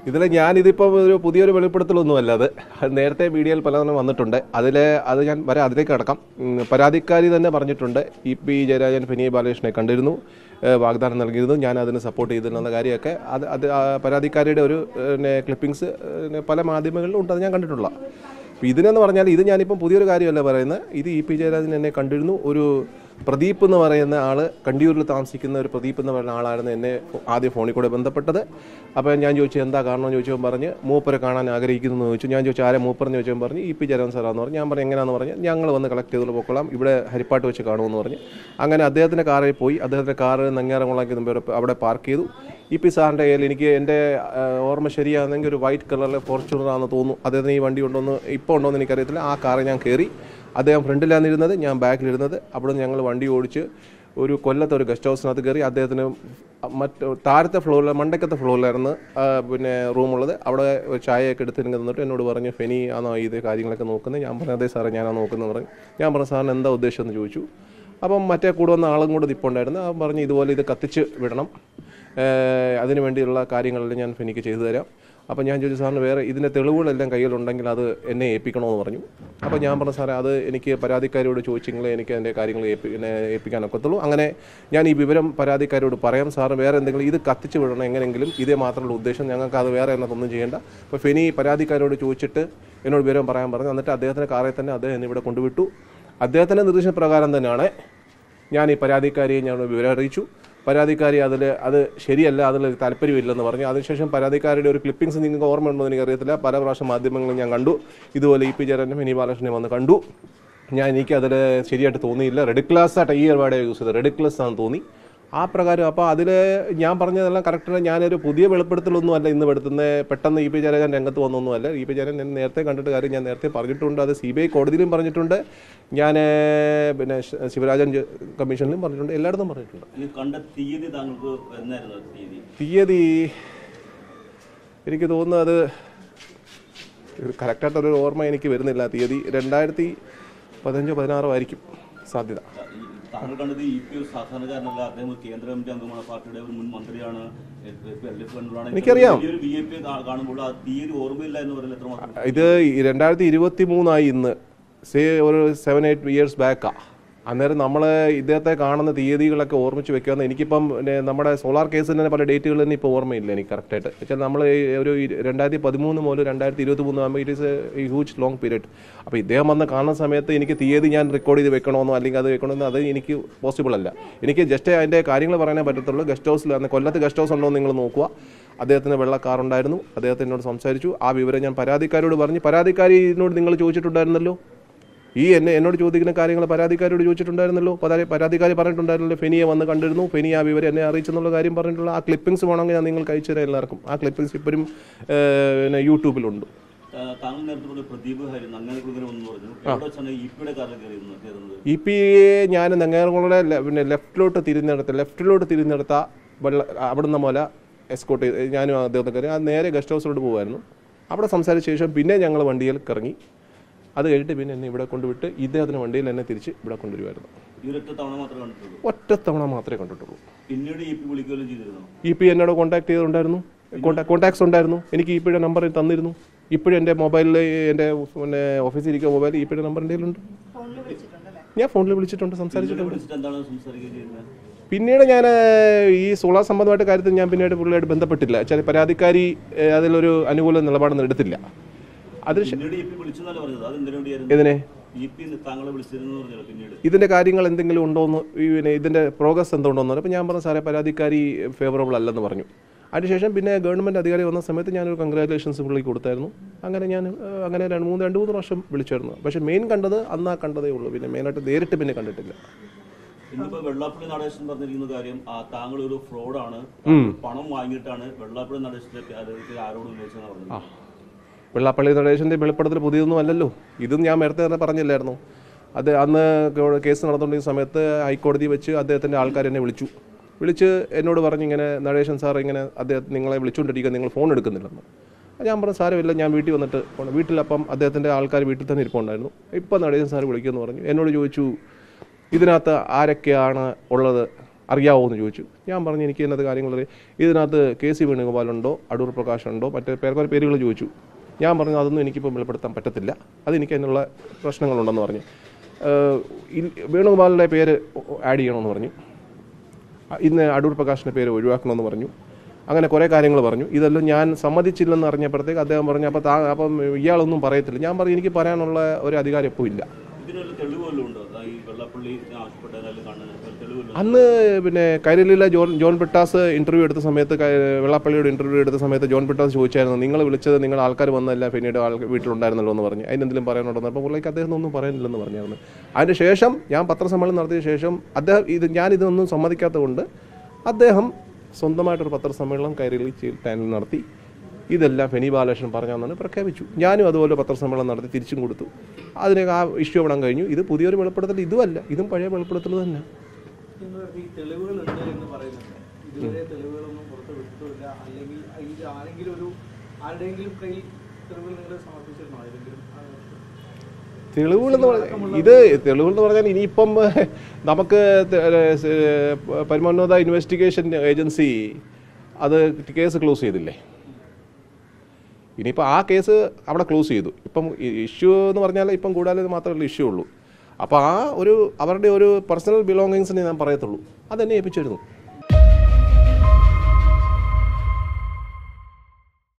ഇതിൽ ഞാനിതിപ്പോൾ ഒരു പുതിയൊരു വെളിപ്പെടുത്തലൊന്നുമല്ല അത് അത് നേരത്തെ മീഡിയയിൽ പലതവണ വന്നിട്ടുണ്ട് അതിൽ അത് ഞാൻ വരെ അതിലേക്ക് കടക്കാം ഉം, പരാതിക്കാരി തന്നെ പറഞ്ഞിട്ടുണ്ട് ഇ പി ജയരാജൻ ഫെനി ബാലകൃഷ്ണനെ കണ്ടിരുന്നു ഏഹ്, വാഗ്ദാനം നൽകിയിരുന്നു ഞാൻ അതിന് സപ്പോർട്ട് ചെയ്തിരുന്ന കാര്യമൊക്കെ അത് അത് ആ പരാതിക്കാരിയുടെ ഒരു പിന്നെ ക്ലിപ്പിങ്സ് പിന്നെ പല മാധ്യമങ്ങളിലും ഉണ്ട് അത് ഞാൻ കണ്ടിട്ടുള്ള അപ്പോൾ ഇതിനെന്ന് പറഞ്ഞാൽ ഇത് ഞാനിപ്പം പുതിയൊരു കാര്യമല്ല പറയുന്നത് ഇത് ഇ പി ജയരാജൻ എന്നെ കണ്ടിരുന്നു ഒരു പ്രദീപ് എന്ന് പറയുന്ന ആൾ കണ്ടിയൂരിൽ താമസിക്കുന്ന ഒരു പ്രദീപ് എന്ന് പറയുന്ന ആളായിരുന്നു എന്നെ ആദ്യം ഫോണിൽ കൂടെ ബന്ധപ്പെട്ടത് അപ്പോൾ ഞാൻ ചോദിച്ചു എന്താ കാരണം എന്ന് ചോദിച്ചപ്പോൾ പറഞ്ഞ് മൂപ്പരെ കാണാൻ ആഗ്രഹിക്കുന്നു എന്ന് ചോദിച്ചു ഞാൻ ചോദിച്ചു ആരെ മൂപ്പറെന്ന് ചോദിച്ചപ്പോൾ പറഞ്ഞ് ഇ പി ജയരാജൻ സാറാന്ന് പറഞ്ഞു ഞാൻ പറഞ്ഞു എങ്ങനെയാണെന്ന് പറഞ്ഞ് ഞങ്ങൾ വന്ന് കളക്ട് ചെയ്തുകൊണ്ട് പോയിക്കൊള്ളാം ഇവിടെ ഹരിപ്പാട്ട് വെച്ച് കാണുമെന്ന് പറഞ്ഞ് അങ്ങനെ അദ്ദേഹത്തിൻ്റെ കാറിൽ പോയി അദ്ദേഹത്തിൻ്റെ കാറ് നെങ്ങാറംകുളാക്കി മുമ്പ് അവിടെ പാർക്ക് ചെയ്തു ഇ പി സാറിൻ്റെ കയ്യിൽ എനിക്ക് എൻ്റെ ആ, ഓർമ്മ ശരിയാണെങ്കിൽ ഒരു വൈറ്റ് കളറിലെ ഫോർച്യൂണർ ആണെന്ന് തോന്നുന്നു അദ്ദേഹത്തിന് ഈ വണ്ടി ഉണ്ടോന്ന് ഇപ്പോൾ ഉണ്ടോന്ന് എനിക്കറിയത്തില്ല ആ കാറ് ഞാൻ കയറി അദ്ദേഹം ഫ്രണ്ടിലാണ് ഇരുന്നത് ഞാൻ ബാക്കിലിരുന്നത് അവിടെ നിന്ന് ഞങ്ങൾ വണ്ടി ഓടിച്ച് ഒരു കൊല്ലത്തെ ഒരു ഗസ്റ്റ് ഹൗസിനകത്ത് കയറി അദ്ദേഹത്തിന് മറ്റ് താഴത്തെ ഫ്ലോറിൽ മണ്ടക്കത്തെ ഫ്ലോറിലായിരുന്നു ആ, പിന്നെ റൂമുള്ളത് അവിടെ ഒരു ചായയൊക്കെ എടുത്തിരുന്ന് തന്നിട്ട് എന്നോട് പറഞ്ഞു ഫെനി ആണോ ഇത് കാര്യങ്ങളൊക്കെ നോക്കുന്നത് ഞാൻ പറഞ്ഞു അതെ സാറേ ഞാനാ നോക്കുന്നത് പറഞ്ഞു ഞാൻ പറഞ്ഞു സാറിന് എന്താ ഉദ്ദേശം എന്ന് ചോദിച്ചു അപ്പം മറ്റേ കൂടെ വന്ന ആളും കൂടെ നിപ്പുണ്ടായിരുന്നു അവൻ പറഞ്ഞു ഇതുപോലെ ഇത് കത്തിച്ച് വിടണം ഏഹ് അതിന് വേണ്ടിയുള്ള കാര്യങ്ങളെല്ലാം ഞാൻ ഫെനിക്ക് ചെയ്തു തരാം അപ്പോൾ ഞാൻ ചോദിച്ചു സാറിന് വേറെ ഇതിൻ്റെ തെളിവുകളെല്ലാം കയ്യിലുണ്ടെങ്കിൽ അത് എന്നെ ഏൽപ്പിക്കണമെന്ന് പറഞ്ഞു അപ്പോൾ ഞാൻ പറഞ്ഞു സാറേ അത് എനിക്ക് പരാതിക്കാരോട് ചോദിച്ചെങ്കിലേ എനിക്ക് അതിൻ്റെ കാര്യങ്ങൾ ഏൽപ്പി എന്നെ ഏൽപ്പിക്കാൻ ഒക്കത്തുള്ളൂ അങ്ങനെ ഞാൻ ഈ വിവരം പരാതിക്കാരോട് പറയാം സാറ് വേറെ എന്തെങ്കിലും ഇത് കത്തിച്ച് വിടണം എങ്ങനെയെങ്കിലും ഇതേ മാത്രമുള്ള ഉദ്ദേശം ഞങ്ങൾക്ക് അത് വേറെ എന്നതൊന്നും ചെയ്യേണ്ട അപ്പോൾ ഫെനി പരാതിക്കാരോട് ചോദിച്ചിട്ട് എന്നോട് വിവരം പറയാൻ പറഞ്ഞു എന്നിട്ട് അദ്ദേഹത്തിൻ്റെ കാറിൽ തന്നെ അദ്ദേഹം എന്നെ ഇവിടെ കൊണ്ടുവിട്ടു അദ്ദേഹത്തിൻ്റെ നിർദ്ദേശപ്രകാരം തന്നെയാണ് ഞാൻ ഈ പരാതിക്കാരിയെ ഞാൻ വിവരം അറിയിച്ചു പരാതിക്കാരി അതിൽ അത് ശരിയല്ല അതിൽ താല്പര്യമില്ലെന്ന് പറഞ്ഞു അതിനുശേഷം പരാതിക്കാരിയുടെ ഒരു ക്ലിപ്പിംഗ്സ് നിങ്ങൾക്ക് ഓർമ്മയുണ്ടോ എന്ന് എനിക്കറിയത്തില്ല പല പ്രാവശ്യം മാധ്യമങ്ങളിൽ ഞാൻ കണ്ടു ഇതുപോലെ ഇ പി ജയരാജനും മിനി ബാലകൃഷ്ണനെ വന്ന് കണ്ടു ഞാൻ എനിക്ക് അതിൽ ശരിയായിട്ട് തോന്നിയില്ല റെഡിക്ലാസ് ആയിട്ട് ഈ വേർഡ് യൂസ് ചെയ്തത് റെഡിക്ലസ് ആണെന്ന് തോന്നി ആ പ്രകാരം അപ്പോൾ അതിൽ ഞാൻ പറഞ്ഞതെല്ലാം കറക്റ്റാണ് ഞാനൊരു പുതിയ വെളിപ്പെടുത്തലൊന്നും അല്ല ഇന്ന് പെടുത്തുന്നത് പെട്ടെന്ന് ഇ പി ജയരാജൻ രംഗത്ത് വന്നൊന്നുമല്ല ഇ പി ജയരാജൻ എന്നെ നേരത്തെ കണ്ടിട്ട് കാര്യം ഞാൻ നേരത്തെ പറഞ്ഞിട്ടുണ്ട് അത് സി ബി ഐ കോടതിയിലും പറഞ്ഞിട്ടുണ്ട് ഞാൻ പിന്നെ ശ- ശിവരാജൻ ജ- കമ്മീഷനിലും പറഞ്ഞിട്ടുണ്ട് എല്ലായിടത്തും പറഞ്ഞിട്ടുണ്ട് ഈ കണ്ട തീയതി താങ്കൾക്ക് എന്നായിരുന്നു ആ തീയതി തീയതി എനിക്ക് തോന്നുന്നു അത് കറക്റ്റായിട്ടൊരു ഓർമ്മ എനിക്ക് വരുന്നില്ല തീയതി രണ്ടായിരത്തി പതിനഞ്ചോ പതിനാറോ ആയിരിക്കും സാധ്യത ഈ താങ്കൾ കണ്ടത് ഇ പി ഒരു സാധാരണക്കാരനല്ല അദ്ദേഹം ഒരു കേന്ദ്ര കമ്മിറ്റി അംഗമാണ് പാർട്ടിയുടെ ഒരു മുൻ മന്ത്രിയാണ് LDF മെമ്പറാണ്. എനിക്കറിയാം. വലിയൊരു വി ഐ പി കാണുമ്പോൾ ആ തീയതി ഓർമ്മയില്ല എന്ന് പറയുന്നത് എത്രമാത്രം ഇത് രണ്ടായിരത്തി ഇരുപത്തി മൂന്നായി ഇന്ന് സേ ഒരു സെവൻ എയ്റ്റ് ഇയേഴ്സ് ബാക്കാ അന്നേരം നമ്മൾ ഇദ്ദേഹത്തെ കാണുന്ന തീയതികളൊക്കെ ഓർമ്മിച്ച് വെക്കാന്ന് എനിക്കിപ്പം പിന്നെ നമ്മുടെ സോളാർ കേസിന് തന്നെ പല ഡേറ്റുകൾ തന്നെ ഇപ്പോൾ ഓർമ്മയില്ല എനിക്ക് കറക്റ്റായിട്ട് വെച്ചാൽ നമ്മൾ ഒരു ഇ- രണ്ടായിരത്തി പതിമൂന്ന് മുതൽ രണ്ടായിരത്തി ഇരുപത്തി മൂന്ന് ആകുമ്പോൾ it is a huge long period അപ്പോൾ ഇദ്ദേഹം വന്ന് കാണുന്ന സമയത്ത് എനിക്ക് തീയതി ഞാൻ റെക്കോർഡ് ചെയ്ത് വെക്കണമെന്നോ അല്ലെങ്കിൽ അത് വെക്കണമെന്നോ അത് എനിക്ക് പോസിബിൾ അല്ല എനിക്ക് ജസ്റ്റ് അതിൻ്റെ കാര്യങ്ങൾ പറയാനേ പറ്റത്തുള്ളൂ ഗസ്റ്റ് ഹൗസിൽ അന്ന് കൊല്ലത്ത് ഗസ്റ്റ് ഹൗസ് ഉണ്ടോ എന്ന് നിങ്ങൾ നോക്കുക അദ്ദേഹത്തിന് വെള്ള കാർ ഉണ്ടായിരുന്നു അദ്ദേഹത്തിനോട് സംസാരിച്ചു ആ വിവരം ഞാൻ പരാതിക്കാരോട് പറഞ്ഞു പരാതിക്കാരിനോട് നിങ്ങൾ ചോദിച്ചിട്ടുണ്ടായിരുന്നല്ലോ ഈ എന്നെ എന്നോട് ചോദിക്കുന്ന കാര്യങ്ങൾ പരാതിക്കാരോട് ചോദിച്ചിട്ടുണ്ടായിരുന്നല്ലോ പരാതി പരാതിക്കാരി പറഞ്ഞിട്ടുണ്ടായിരുന്നല്ലോ ഫെനിയെ വന്ന് കണ്ടിരുന്നു ഫെനി ആ വിവരം എന്നെ അറിയിച്ചെന്നുള്ള കാര്യം പറഞ്ഞിട്ടുള്ള ആ ക്ലിപ്പിംഗ്സ് വേണമെങ്കിൽ ഞാൻ നിങ്ങൾക്ക് അയച്ചു തരാം എല്ലാവർക്കും ആ ക്ലിപ്പിംഗ്സ് ഇപ്പോഴും ഏഹ്, പിന്നെ യൂട്യൂബിലുണ്ട് താ- താങ്കൾ നേരത്തെ പറഞ്ഞ പ്രദീപ് ഹരി അങ്ങനെ കുതിര എന്ന് പറഞ്ഞു എവിടെ വെച്ചാണ് ഇ പിയുടെ കാറിൽ കയറിയിരുന്നത് കയറുന്നത് ഇ പി ഞാൻ നെങ്ങാറുകളുടെ പിന്നെ ലെഫ്റ്റിലോട്ട് തിരിഞ്ഞെടുത്ത ലെഫ്റ്റിലോട്ട് തിരിഞ്ഞെടുത്ത വെള്ള അവിടുന്ന് മുല എസ്കോട്ട് ചെയ്ത് ഞാനും അദ്ദേഹത്തെ കയറി ആ നേരെ ഗസ്റ്റ് ഹൗസിലോട്ട് പോകുമായിരുന്നു അവിടെ സംസാരിച്ച ശേഷം പിന്നെ ഞങ്ങൾ വണ്ടിയിൽ ഇറങ്ങി അത് കഴിഞ്ഞിട്ട് പിന്നെ എന്നെ ഇവിടെ കൊണ്ടുവിട്ട് ഇദ്ദേഹത്തിന് വണ്ടിയിൽ എന്നെ തിരിച്ച് ഇവിടെ കൊണ്ടുവരുമായിരുന്നു ഈ ഒരൊറ്റ തവണ മാത്രമേ കണ്ടിട്ടുള്ളൂ ഒറ്റ തവണ മാത്രമേ കണ്ടിട്ടുള്ളൂ പിന്നീട് ഇ പി വിളിക്കുകയും ചെയ്തിരുന്നു ഇ പി എന്നോട് കോൺടാക്ട് ചെയ്തിട്ടുണ്ടായിരുന്നു കോൺടാക്ട്സ് ഉണ്ടായിരുന്നു എനിക്ക് ഇ പിയുടെ നമ്പർ തന്നിരുന്നു ഇപ്പോഴും എൻ്റെ മൊബൈലിൽ എൻ്റെ പിന്നെ ഓഫീസിൽ ഇരിക്കുന്ന മൊബൈൽ ഇ പിയുടെ നമ്പർ എൻ്റെ കയ്യിലുണ്ട് ഞാൻ ഫോണിൽ വിളിച്ചിട്ടുണ്ട് സംസാരിച്ചിട്ടുണ്ട് വിളിച്ചിട്ട് എന്താണ് സംസാരിക്കുകയും ചെയ്യുന്നത് പിന്നീട് ഞാൻ ഈ സോളാർ സംബന്ധമായിട്ട് കാര്യത്തിൽ ഞാൻ പിന്നീട് പുള്ളിയായിട്ട് ബന്ധപ്പെട്ടില്ല ചില പരാതിക്കാരി ഏഹ്, അതിലൊരു അനുകൂല നിലപാടൊന്നും എടുത്തില്ല അതിന് ശേ- പിന്നീട് ഇ പി വിളിച്ചെന്നല്ല പറഞ്ഞത് അത് എന്തിനു വേണ്ടിയായിരുന്നു ഇതിനെ ഇ പി താങ്കളെ വിളിച്ചിരുന്നു പറഞ്ഞല്ലോ പിന്നീട് ഇതിൻ്റെ കാര്യങ്ങൾ എന്തെങ്കിലും ഉണ്ടോയെന്ന് ഈ പിന്നെ ഇതിൻ്റെ പ്രോഗ്രസ് എന്തുണ്ടോയെന്ന് പറഞ്ഞു അപ്പോൾ ഞാൻ പറഞ്ഞു സാറേ പരാതിക്കാരി ഫേവറബിൾ അല്ലെന്ന് പറഞ്ഞു അതിനുശേഷം പിന്നെ ഗവൺമെൻറ് അധികാരി വന്ന സമയത്ത് ഞാനൊരു കൺഗ്രാറ്റുലേഷൻസ് പുള്ളിക്ക് കൊടുത്തായിരുന്നു അങ്ങനെ ഞാൻ ഏഹ്, അങ്ങനെ രണ്ട് മൂന്ന് രണ്ട് മൂന്ന് പ്രാവശ്യം വിളിച്ചായിരുന്നു പക്ഷേ മെയിൻ കണ്ടത് അന്നാ കണ്ടതേ ഉള്ളൂ പിന്നെ മെയിനായിട്ട് നേരിട്ട് പിന്നെ കണ്ടിട്ടില്ല ഇന്നിപ്പോ വെള്ളാപ്പള്ളി നടേശൻ പറഞ്ഞിരിക്കുന്ന കാര്യം ആ താങ്കൾ ഒരു ഫ്രോഡാണ് പണം വാങ്ങിയിട്ടാണ് വെള്ളാപ്പള്ളി നടേശന്റെ അതിലേക്ക് ആരോട് ഉന്നയിച്ചെന്ന് പറഞ്ഞത് വെള്ളാപ്പള്ളി നടേശൻ്റെ വെളിപ്പെടുത്തൽ പുതിയതൊന്നും അല്ലല്ലോ ഇതും ഞാൻ നേരത്തെ തന്നെ പറഞ്ഞില്ലായിരുന്നു അത് അന്ന് കോ- കേസ് നടന്നുകൊണ്ടിരുന്ന സമയത്ത് ഹൈക്കോടതി വെച്ച് അദ്ദേഹത്തിൻ്റെ ആൾക്കാർ എന്നെ വിളിച്ചു വിളിച്ച് എന്നോട് പറഞ്ഞു ഇങ്ങനെ നടേശൻ സാർ ഇങ്ങനെ അദ്ദേഹം നിങ്ങളെ വിളിച്ചുകൊണ്ടിരിക്കുക നിങ്ങൾ ഫോൺ എടുക്കുന്നില്ലെന്ന് അപ്പോൾ ഞാൻ പറഞ്ഞു സാരമില്ല ഞാൻ വീട്ടിൽ വന്നിട്ട് ഫോൺ വീട്ടിലപ്പം അദ്ദേഹത്തിൻ്റെ ആൾക്കാർ വീട്ടിൽ തന്നെ ഇരിപ്പുണ്ടായിരുന്നു ഇപ്പം നടേശൻ സാർ വിളിക്കുമെന്ന് പറഞ്ഞു എന്നോട് ചോദിച്ചു ഇതിനകത്ത് ആരൊക്കെയാണ് ഉള്ളത് അറിയാവോ എന്ന് ചോദിച്ചു ഞാൻ പറഞ്ഞു എനിക്ക് ഇതിനകത്ത് കാര്യങ്ങൾ അറിയാം ഇതിനകത്ത് കെ സി വേണുഗോപാലുണ്ടോ അടൂർ പ്രകാശ് ഉണ്ടോ മറ്റേ പേര് കുറേ പേരുകൾ ചോദിച്ചു ഞാൻ പറഞ്ഞു അതൊന്നും എനിക്കിപ്പോൾ വെളിപ്പെടുത്താൻ പറ്റത്തില്ല അതെനിക്ക് അതിനുള്ള പ്രശ്നങ്ങളുണ്ടെന്ന് പറഞ്ഞു ഏഹ് ഇൽ- വേണുഗോപാലിൻ്റെ പേര് ആഡ് ചെയ്യണമെന്ന് പറഞ്ഞു ഇന്ന് അടൂർ പ്രകാശിൻ്റെ പേര് ഒഴിവാക്കണമെന്ന് പറഞ്ഞു അങ്ങനെ കുറേ കാര്യങ്ങൾ പറഞ്ഞു ഇതെല്ലാം ഞാൻ സമ്മതിച്ചില്ലെന്ന് അറിഞ്ഞപ്പോഴത്തേക്ക് അദ്ദേഹം പറഞ്ഞു അപ്പോൾ താ അപ്പം ഇയാളൊന്നും പറയത്തില്ല ഞാൻ പറഞ്ഞു എനിക്ക് പറയാനുള്ള ഒരു അധികാരം ഇപ്പോൾ ഇല്ല ഇതിനുള്ള തെളിവ് വല്ലതും ഉണ്ടോ അതാ ഈ വെള്ളാപ്പള്ളി ആവശ്യപ്പെട്ടതിനെല്ലാം കാണുന്ന തെളിവ് വല്ലതും അന്ന് പിന്നെ കൈരളിയിലെ ജോൺ ജോൺ പിട്ടാസ് ഇന്റർവ്യൂ എടുത്ത സമയത്ത് കൈ- വെള്ളാപ്പള്ളിയുടെ ഇന്റർവ്യൂ എടുത്ത സമയത്ത് ജോൺ പിട്ടാസ് ചോദിച്ചായിരുന്നു നിങ്ങൾ വിളിച്ചത് നിങ്ങൾ ആൾക്കാർ വന്നല്ല പിന്നീട് ആൾ വീട്ടിലുണ്ടായിരുന്നല്ലോ എന്ന് പറഞ്ഞു അതിനെന്തെങ്കിലും പറയാനുണ്ടെന്ന് അപ്പോൾ പുള്ളിക്ക് അദ്ദേഹം ഒന്നും പറയാനില്ലെന്ന് പറഞ്ഞായിരുന്നു അതിന് ശേഷം ഞാൻ പത്രസമ്മേളനം നടത്തിയ ശേഷം അദ്ദേഹം ഇത് ഞാൻ ഇതൊന്നും സമ്മതിക്കാത്തത് കൊണ്ട് അദ്ദേഹം സ്വന്തമായിട്ടൊരു പത്രസമ്മേളനം കൈരളി ചാനൽ നടത്തി ഇതെല്ലാം ഫെനി ബാലകൃഷ്ണൻ പറഞ്ഞാന്നാണ് പ്രഖ്യാപിച്ചു ഞാനും അതുപോലെ പത്രസമ്മേളനം നടത്തി തിരിച്ചും കൊടുത്തു അതിന് ആ ഇഷ്യൂ അവിടെ കഴിഞ്ഞു ഇത് പുതിയൊരു വെളിപ്പെടുത്തൽ ഇതുമല്ല ഇതും പഴയ വെളിപ്പെടുത്തൽ തന്നെ നിങ്ങൾ ഈ തെളിവുകളുണ്ട് എന്ന് പറയുന്നുണ്ട് ഇതുവരെ തെളിവുകളൊന്നും പുറത്ത് വിട്ടിട്ടില്ല അല്ലെങ്കിൽ ഇത് ആരെങ്കിലും ഒരു ആരുടെയെങ്കിലും കയ്യിൽ തെളിവുകൾ നിങ്ങൾ സമർപ്പിച്ചിരുന്നോ ഏതെങ്കിലും ആ, തെളിവുകൾ എന്ന് പറഞ്ഞാൽ ഇത് തെളിവുകൾ എന്ന് പറഞ്ഞാൽ ഇനിയിപ്പം നമുക്ക് ത- ഏഹ് പരമോന്നത ഇൻവെസ്റ്റിഗേഷൻ ഏജൻസി അത് കേസ് ക്ലോസ് ചെയ്തില്ലേ ഇനിയിപ്പോൾ ആ കേസ് അവിടെ ക്ലോസ് ചെയ്തു ഇപ്പം ഇഷ്യൂ എന്ന് പറഞ്ഞാൽ ഇപ്പം കൂടാതെ മാത്രമല്ല ഇഷ്യൂ ഉള്ളൂ അപ്പോൾ ആ ഒരു അവരുടെ ഒരു പേഴ്സണൽ ബിലോങ്ങിങ്സിനെ ഞാൻ പറയത്തുള്ളൂ അതെന്നെ ഏൽപ്പിച്ചിരുന്നു